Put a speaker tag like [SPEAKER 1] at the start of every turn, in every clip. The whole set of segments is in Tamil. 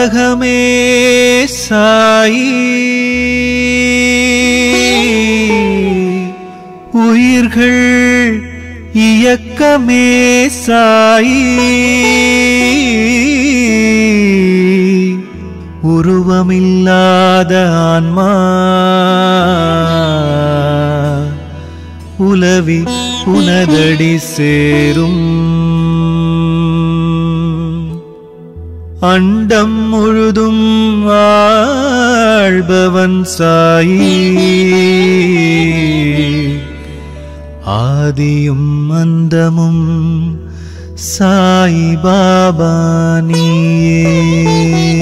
[SPEAKER 1] உலகமே சாயி உயிர்கள் இயக்கமே சாயி உருவமில்லாத ஆன்மா உலவி உனதடி சேரும் அண்டம் முழுதும் ஆள்பவன் சாயி ஆதியும் அந்தமும் சாய் பாபா நீயே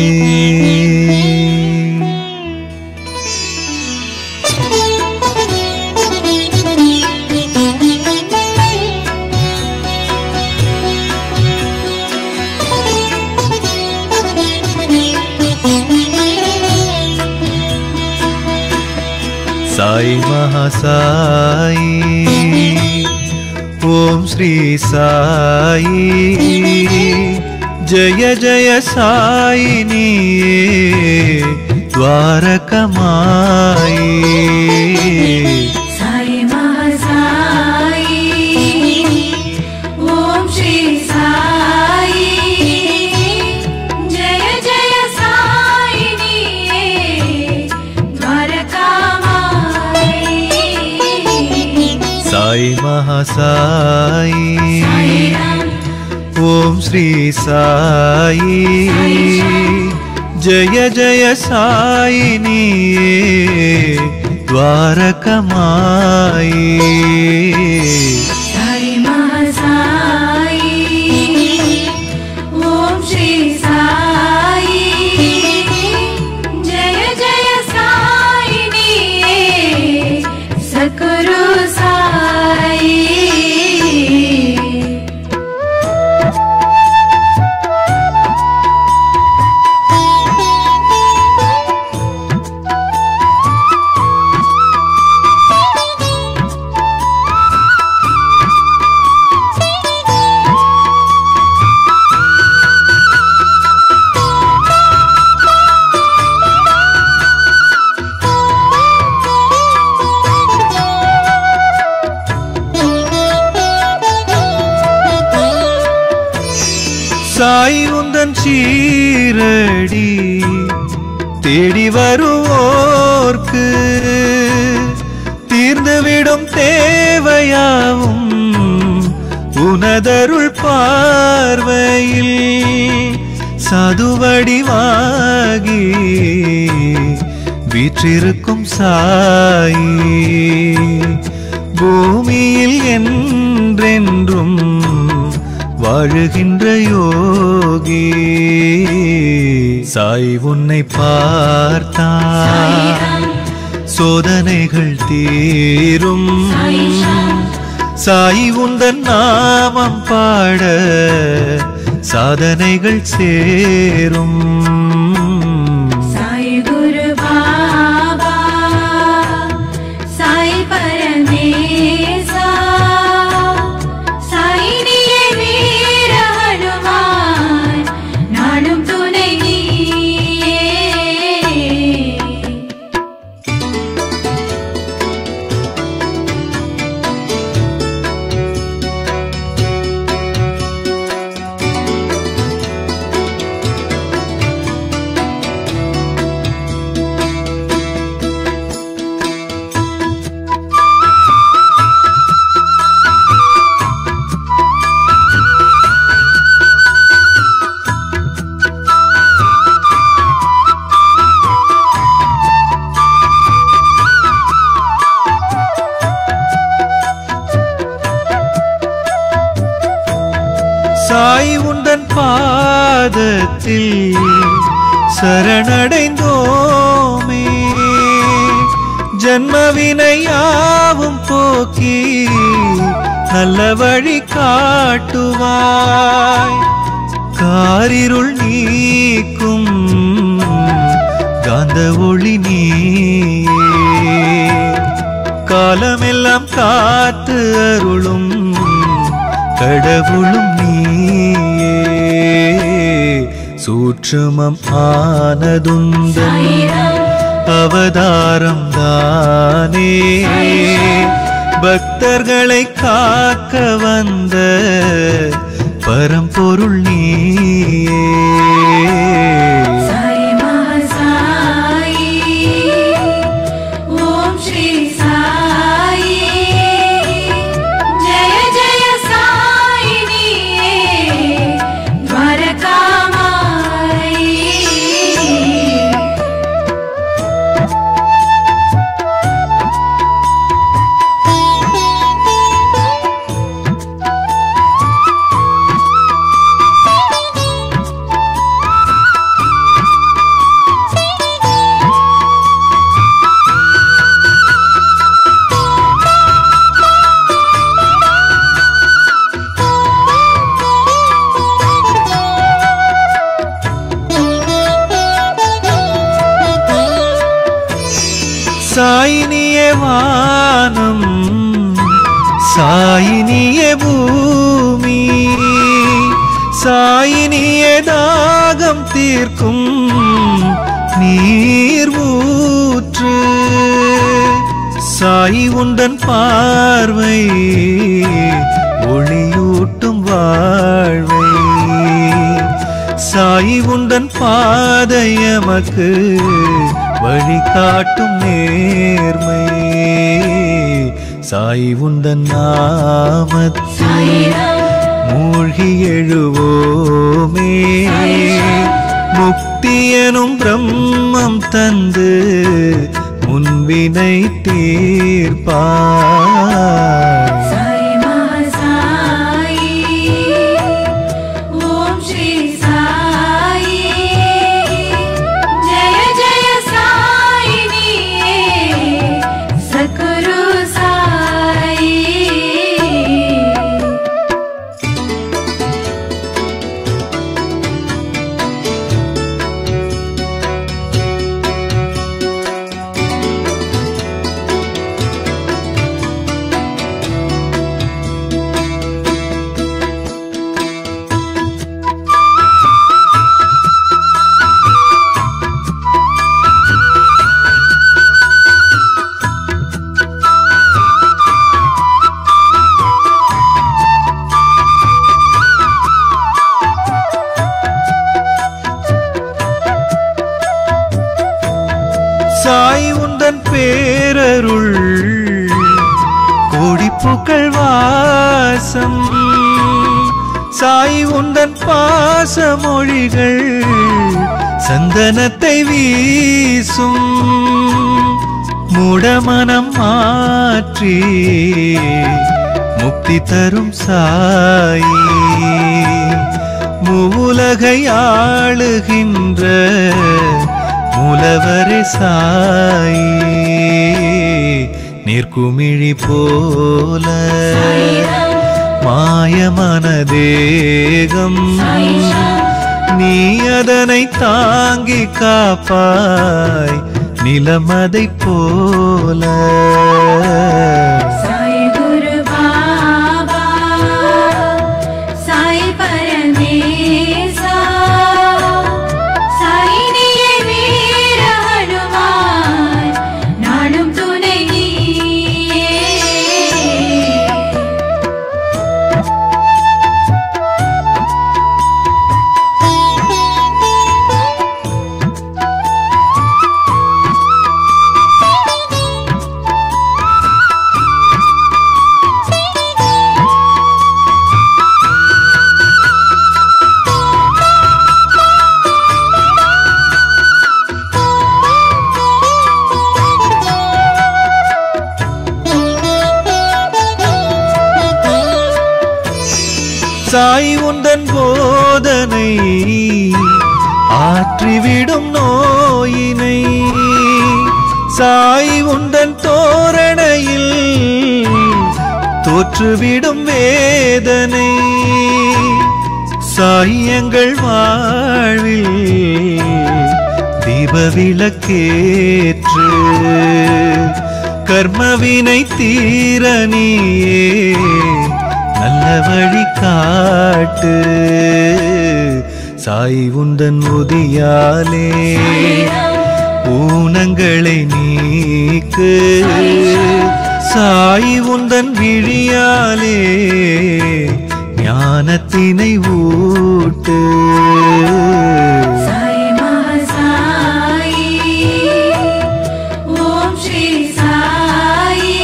[SPEAKER 1] சாய் மகாசாயி ஓம் ஸ்ரீ சாயி ஜய ஜய சாயினியே துவாரகமாயி
[SPEAKER 2] சாய் மகாசாயி ஓம் ஸ்ரீ சாயி ஜெய ஜெய சாயினியே துவாரகாமாயி
[SPEAKER 1] சாய் மகாசாயி
[SPEAKER 2] சாய்ராம்
[SPEAKER 1] ஓம் ஸ்ரீ சாயி ஜய ஜய சாயினியே துவாரகமாயி
[SPEAKER 2] சாய் மகாசாயி ஓம் ஸ்ரீ சாயி ஜெய ஜெய சாயினியே சத்குரு சாயி
[SPEAKER 1] சாய் உந்தன் சீரடி தேடி வருவோர்க்கு தீர்ந்துவிடும் தேவையாவும் உனதருள் பார்வையில் சதுவடிவாகி வீற்றிருக்கும் சாயி பூமியில் என்றென்றும் வாழுகின்ற யோகி சாய் உன்னை பார்த்தான் சோதனைகள் தீரும் சாய் உந்தன் நாமம் பாட சாதனைகள் சேரும்
[SPEAKER 2] சாய் குரு பாபா சாய் பரமேசா சாய் நீயே வீர ஹனுமான் நாடும் துணை நீயே
[SPEAKER 1] சாய் உந்தன் பாதத்தில் சரணடைந்தோமே ஜன்மவினையாவும் போக்கி நல்ல வழி காட்டுவாய் காரிருள் நீக்கும் காந்த ஒளி நீயே காலமெல்லாம் காத்து அருளும் கடவுளும் நீயே சூட்சுமம் ஆனதுந்தன்
[SPEAKER 2] சாயிராம்
[SPEAKER 1] அவதாரம் தானே பக்தர்களை காக்க வந்த பரம்பொருள் நீயே
[SPEAKER 2] சாய் மகாசாயி ஓம் ஸ்ரீ சாயி ஜெய ஜெய சாயினியே துவாரகாமாயி
[SPEAKER 1] சாயினியே வானம் சாயினியே பூமி சாயினியே தாகம் தீர்க்கும் நீர் ஊற்று சாயி உந்தன் பார்வை ஒளியூட்டும் வாழ்வை சாயி உந்தன் பாதை எமக்கு வழிகாட்டும் நேர்மை சாய் உந்தன் நாமத்தில்
[SPEAKER 2] சாயிராம்
[SPEAKER 1] மூழ்கி எழுவோமே முக்தி எனும் பிரம்மம் தந்து முன்வினை தீர்ப்பாய்
[SPEAKER 2] சாய் மகாசாயி ஓம் ஸ்ரீ சாயி ஜெய ஜெய சாயினியே சத்குரு சாயி
[SPEAKER 1] சாய் உந்தன் பேரருள் கோடிப்பூக்கள் வாசம் சாய் உந்தன் பாசமொழிகள் சந்தனத்தை வீசும் மூடமனம் மாற்றி முக்தி தரும் சாயி மூலகை ஆளுகின்ற மூலவரே சாயி நீர்க்குமிழி போல மாயமான தேகம் நீ அதனை தாங்கி காப்பாய் நிலமதை போல
[SPEAKER 2] சாய் குரு பாபா சாய் பரமேசா சாயினியே வீர ஹனுமான் நாளும் துணை நீயே
[SPEAKER 1] சாய் உந்தன் போதனை ஆற்றிவிடும் நோயினை சாய் உந்தன் தோரணையில் தோற்றுவிடும் வேதனை சாய் எங்கள் வாழ்வில் தீபவிளக்கேற்று கர்மவினை தீர நீயே நல்ல வழி காட்டு சாய் உந்தன் உதியாலே ஊனங்களை நீக்கு சாய் உந்தன் விழியாலே ஞானத்தினை ஊட்டு
[SPEAKER 2] சாய் மகாசாயி ஓம் ஸ்ரீ சாயி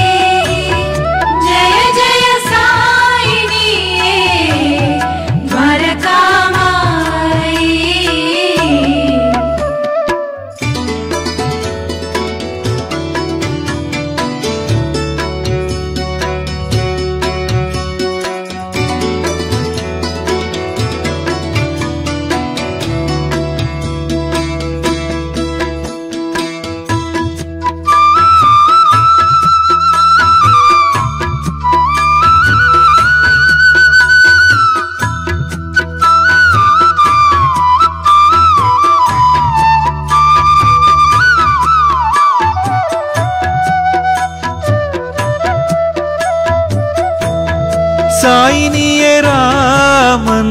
[SPEAKER 2] ஜெய ஜெய சாயினியே துவாரகாமாயி
[SPEAKER 1] சாயினியே ராமன்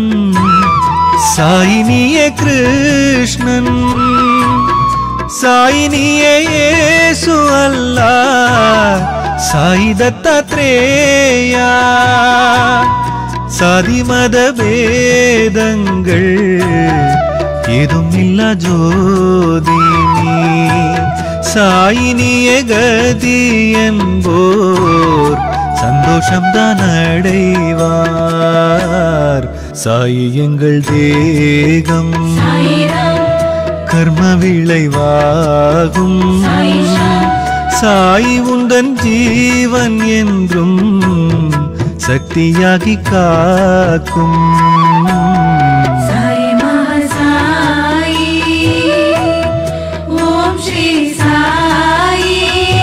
[SPEAKER 1] சாயினியே கிருஷ்ணன் சாயினியே இயேசு அல்லா சாய் தத்தாத்ரேயா சாதி மத பேதங்கள் ஏதும் இல்ல ஜோதி நீ சாயினிய கதி என்போர் சந்தோஷம்தான் அடைவார் சாயி எங்கள் தேகம்
[SPEAKER 2] சாயிராம்
[SPEAKER 1] கர்ம விளைவாகும்
[SPEAKER 2] சாயிஷாம்
[SPEAKER 1] சாய் உந்தன் ஜீவன் என்றும் சக்தியாகி காக்கும்
[SPEAKER 2] சாய் மகாசாயி ஓம் ஸ்ரீ சாயி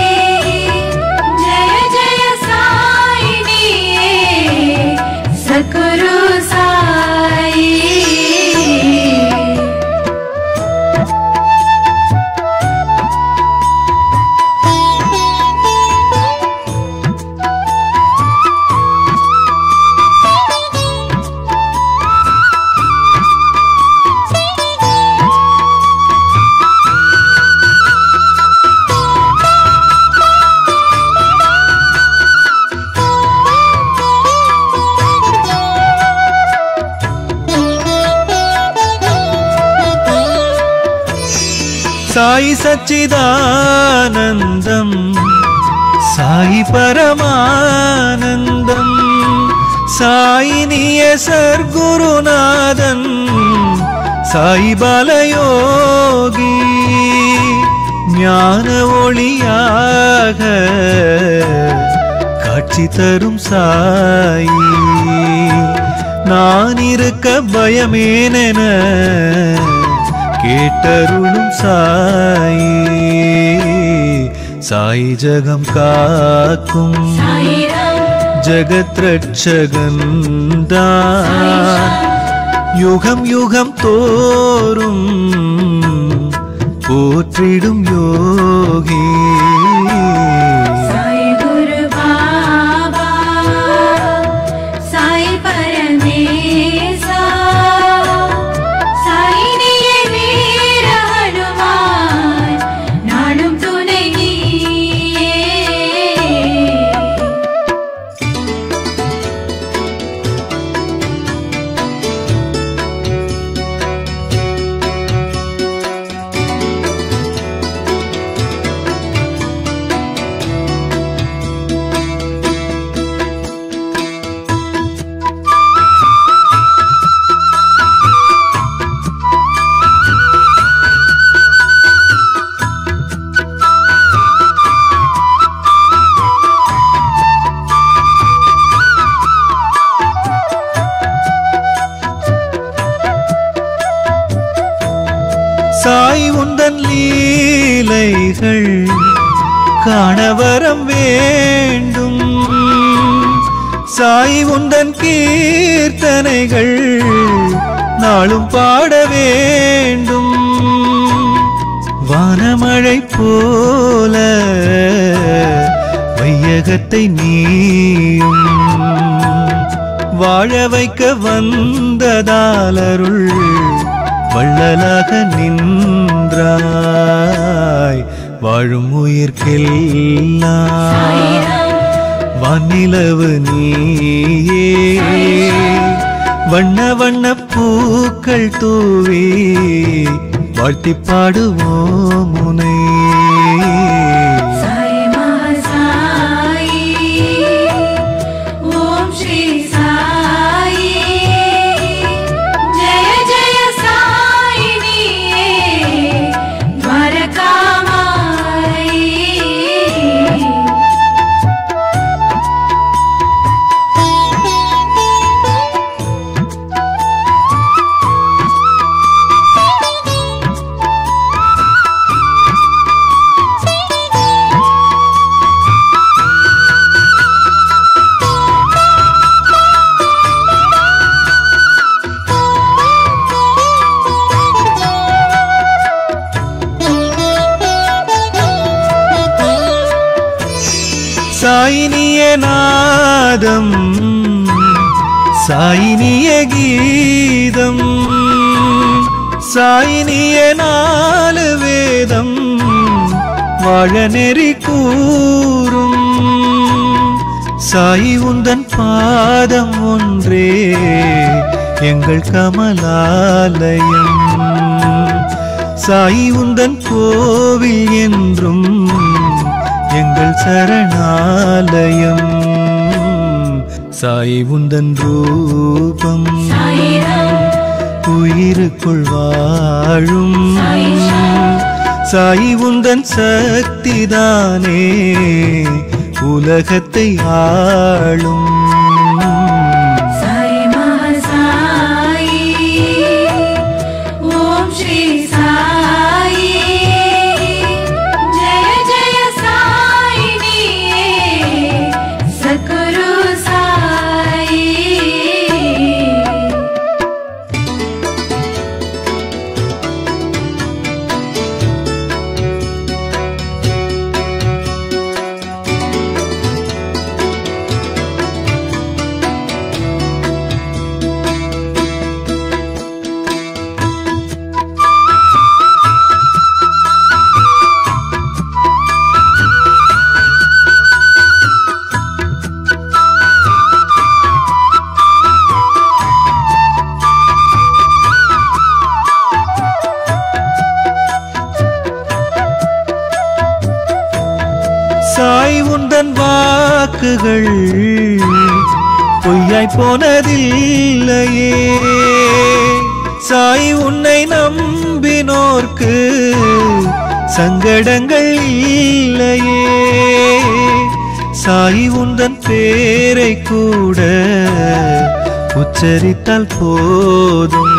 [SPEAKER 2] ஜெய ஜெய சாயினியே சத்குரு சாயி
[SPEAKER 1] சாய் சச்சிதானந்தம் சாய் பரமானந்தம் சாயினிய சர்க்குருநாதன் சாய் பாலயோகி ஞான ஒளியாக காட்சி தரும் சாயி நான் இருக்க பயமேனென கேட்டருளும் சாயி சாய் ஜகம் காக்கும்
[SPEAKER 2] சாயிராம்
[SPEAKER 1] ஜகத் ரட்சகன்தான் யுகம் யுகம் தோறும் போற்றிடும் யோகி
[SPEAKER 2] சாய் குரு பாபா சாய் பரமேசா சாயினியே வீர ஹனுமான் நாடும் துணை நீயே
[SPEAKER 1] சாய் உந்தன் லீலைகள் காணவரம் வேண்டும் சாய் உந்தன் கீர்த்தனைகள் நாளும் பாட வேண்டும் வானமழை போல வையகத்தை நீயும் வாழ வைக்க வந்ததாலருள் வள்ளலாக நின்றாய் வாழும் உயிர்க்கெல்லாம் வானிலவு நீயே வண்ண வண்ண பூக்கள் தூவி வாழ்த்தி பாடுவோம் முனை
[SPEAKER 2] சாய் மகாசாயி ஓம் ஸ்ரீ சாயி ஜெய ஜெய சாயினியே துவாரகாமாயி
[SPEAKER 1] சாயினிய நாதம் சாயினிய கீதம் சாயினிய நாலு வேதம் வாழ நெறி கூறும் சாயி உந்தன் பாதம் ஒன்றே எங்கள் கமலாலயம் சாயி உந்தன் கோவில் என்றும் எங்கள் சரணாலயம் சாயி உந்தன் ரூபம்
[SPEAKER 2] சாயிராம்
[SPEAKER 1] உயிருக்குள் வாழும் சாயி உந்தன் சக்திதானே உலகத்தை ஆளும்
[SPEAKER 2] சாய் மகாசாயி ஓம் ஸ்ரீ சாயி ஜெய ஜெய சாயினியே சத்குரு சாயி
[SPEAKER 1] சாய் உந்தன் வாக்குகள் பொய்யாய் போனதில்லையே சாய் உன்னை நம்பினோர்க்கு சங்கடங்கள் இல்லையே சாய் உந்தன் பேரை கூட உச்சரித்தால் போதும்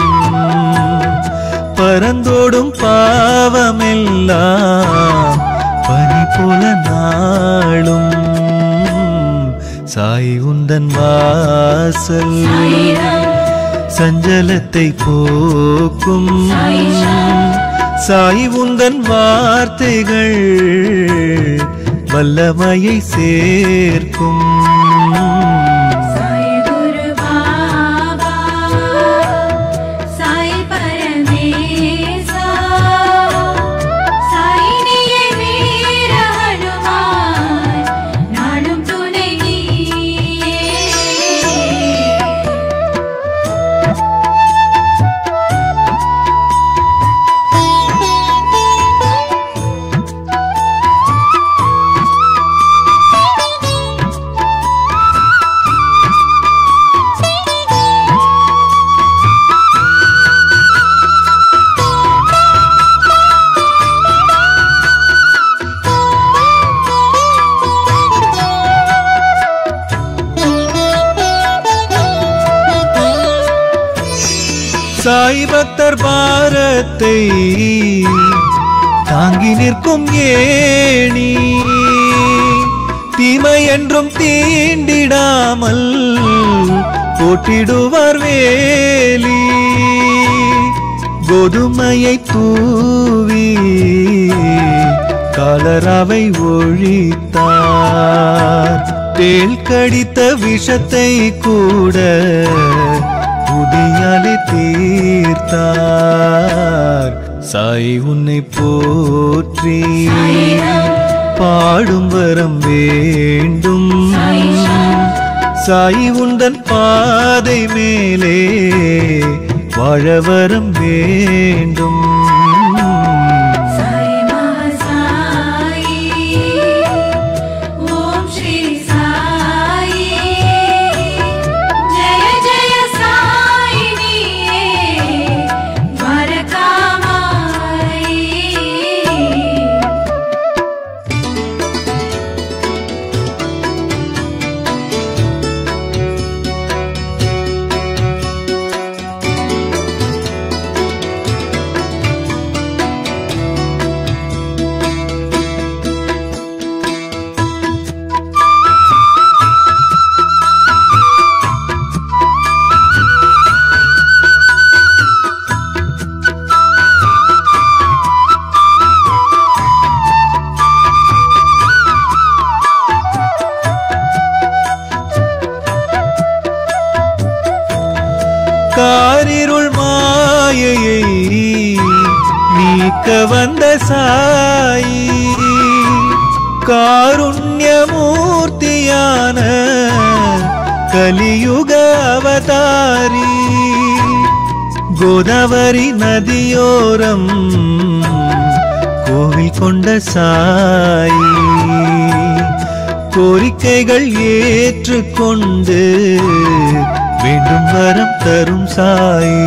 [SPEAKER 1] பரந்தோடும் பாவமெல்லாம் பனி போல நாளும் சாய் உந்தன் வாசல் சஞ்சலத்தை போக்கும் சாய் உந்தன் வார்த்தைகள் வல்லமையை சேர்க்கும்
[SPEAKER 2] சாய் குரு பாபா சாய் பரமேசா சாயினியே வீர ஹனுமான் நாளும் துணை நீயே
[SPEAKER 1] சாய் பக்தர் பாரத்தை தாங்கி நிற்கும் ஏணி தீமை என்றும் தீண்டிடாமல் போட்டிடுவார் வேலி கோதுமையை தூவி காலராவை ஒழித்தார் தேள் கடித்த விஷத்தை கூட புதியாலே தீர்த்தார் சாய் உன்னை போற்றி பாடும் வரம் வேண்டும் சாய் உந்தன் பாதை மேலே வாழ வரம் வேண்டும்
[SPEAKER 2] சாய் மகாசாயி ஓம் ஸ்ரீ சாயி ஜெய ஜெய சாயி நீயே துவாரகாமாயி
[SPEAKER 1] காரிருள் மாயையை நீக்க வந்த சாயி காருண்யமூர்த்தியான கலியுக அவதாரி கோதாவரி நதியோரம் கோவில் கொண்ட சாயி கோரிக்கைகள் ஏற்றுக்கொண்டு வேண்டும் வரம் தரும் சாயி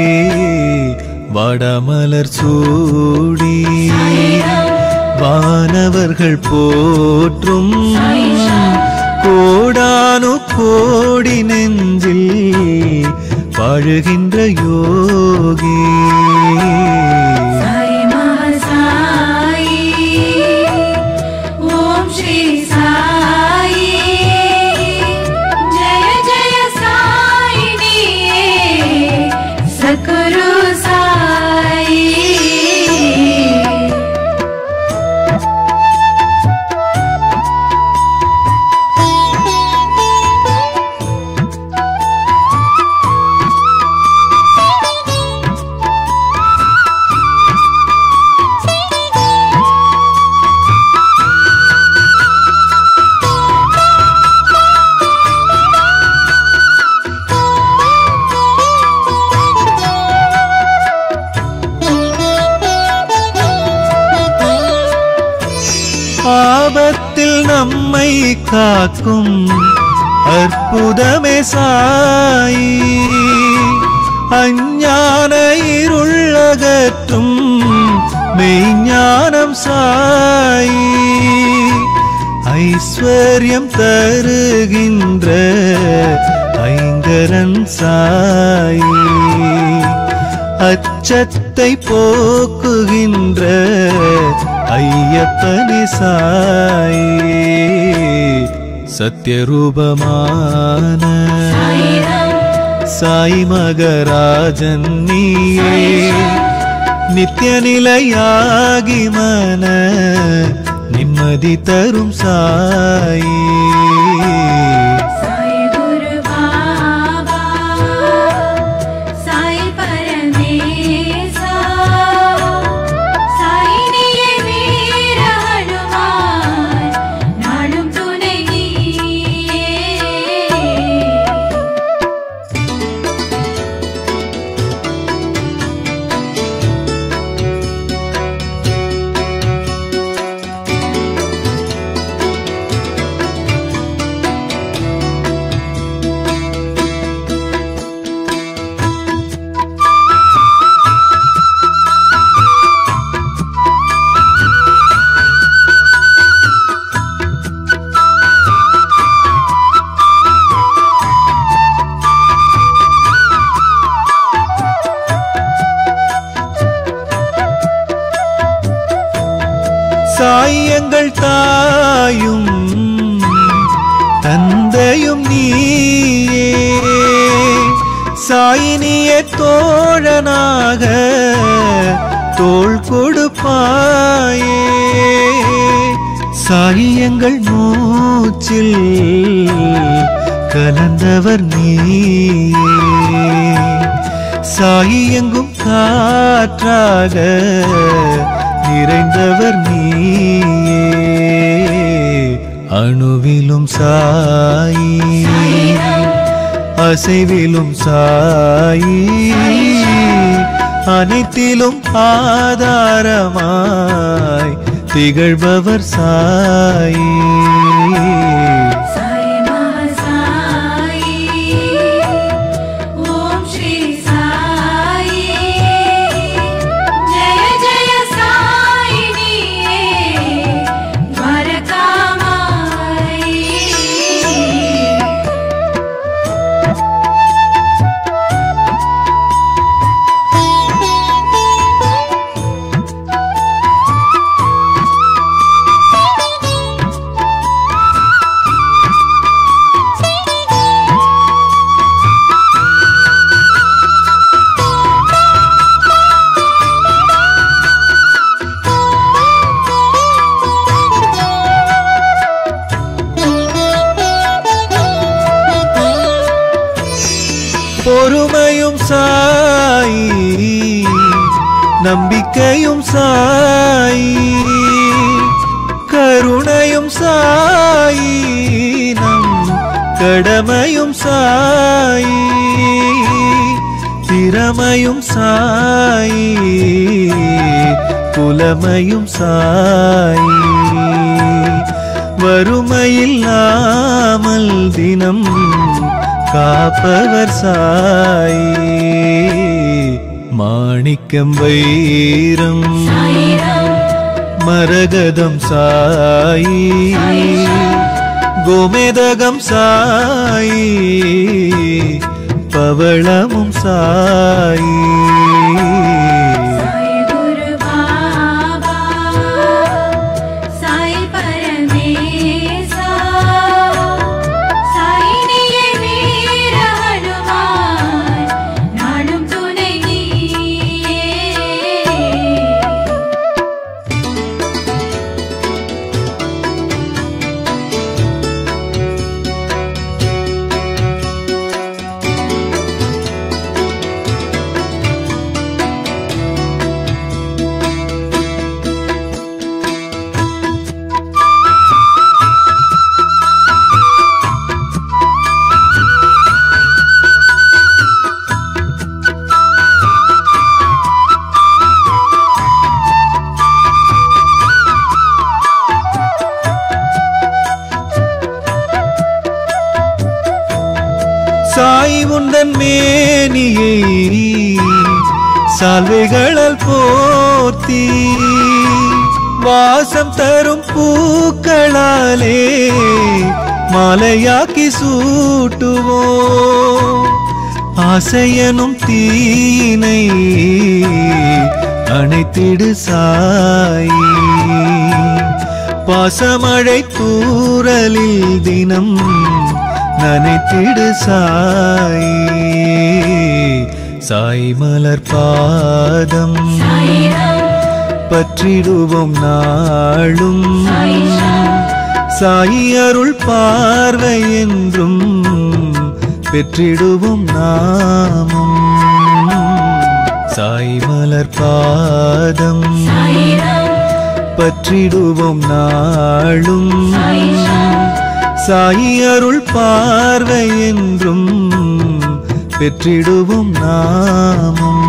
[SPEAKER 1] வாடாமலர் சூடி வானவர்கள் போற்றும் கோடானு கோடி நெஞ்சில் வாழுகின்ற யோகி
[SPEAKER 2] சாய் மகாசாயி ஓம் ஸ்ரீ சாயி ஜெய ஜெய சாயி நீயே சத்குரு சாயி
[SPEAKER 1] ஆபத்தில் நம்மை காக்கும் அற்புதமே சாயி அஞ்ஞான இருளகற்றும் மெய்ஞானம் சாயி ஐஸ்வர்யம் தருகின்ற ஐங்கரன் சாயி அச்சத்தை போக்குகின்ற ஐயப்பனே சாயி சத்யரூபமான சாய் மகராஜன் நீயே நித்திய நிலையாகி மன நிம்மதி தரும் சாயி
[SPEAKER 2] சாய் குரு பாபா சாய் பரமேசா சாய் நீயே வீர ஹனுமான் நாளும் துணை நீயே
[SPEAKER 1] சாயங்கள் தாயும் தந்தையும் நீயே சாயினிய தோழனாக தோள் கொடுப்பாயே சாயி எங்கள் மூச்சில் கலந்தவர் நீயே சாயி எங்கும் காற்றாக நிறைந்தவர் நீயே அணுவிலும் சாயி அசைவிலும் சாயி அனைத்திலும் ஆதாரமாய் திகழ்பவர் சாயி
[SPEAKER 2] சாய் மகசாயி ஓம் ஸ்ரீ சாயி ஜெய ஜெய சாயி நீயே துவாரகாமாயி
[SPEAKER 1] பொறுமையும் சாயி நம்பிக்கையும் சாயி கருணையும் சாயி நம் கடமையும் சாயி திறமையும் சாயி புலமையும் சாயி வறுமையில்லாமல் தினம் காப்பவர் சாயி மாணிக்கம் வைரம்
[SPEAKER 2] சாயிரம்
[SPEAKER 1] மரகதம் சாயி கோமேதகம் சாயி பவளமும் சாயி
[SPEAKER 2] சாய் குரு பாபா சாய் பரமேசா சாய் நீயே வீர ஹனுமான் நாளும் துணை நீயே
[SPEAKER 1] சாய் உந்தன் மேனியை சால்வைகளால் போர்த்தி வாசம் தரும் பூக்களாலே மாலையாக்கி சூட்டுவோம் ஆசையனும் தீனை அணைத்திடு சாயி பாசமழை தூறலில் தினம் நனைத்திடு சாயி சாய் மலர் பாதம்
[SPEAKER 2] சாயிரம்
[SPEAKER 1] பற்றிடுவோம் நாளும் சாயி அருள் பார்வை என்றும் பெற்றிடுவோம் நாமும் சாய் மலர் பாதம்
[SPEAKER 2] சாயிரம்
[SPEAKER 1] பற்றிடுவோம் நாளும் சாயி அருள் பார்வை என்றும் பெற்றிடுவோம் நாமும்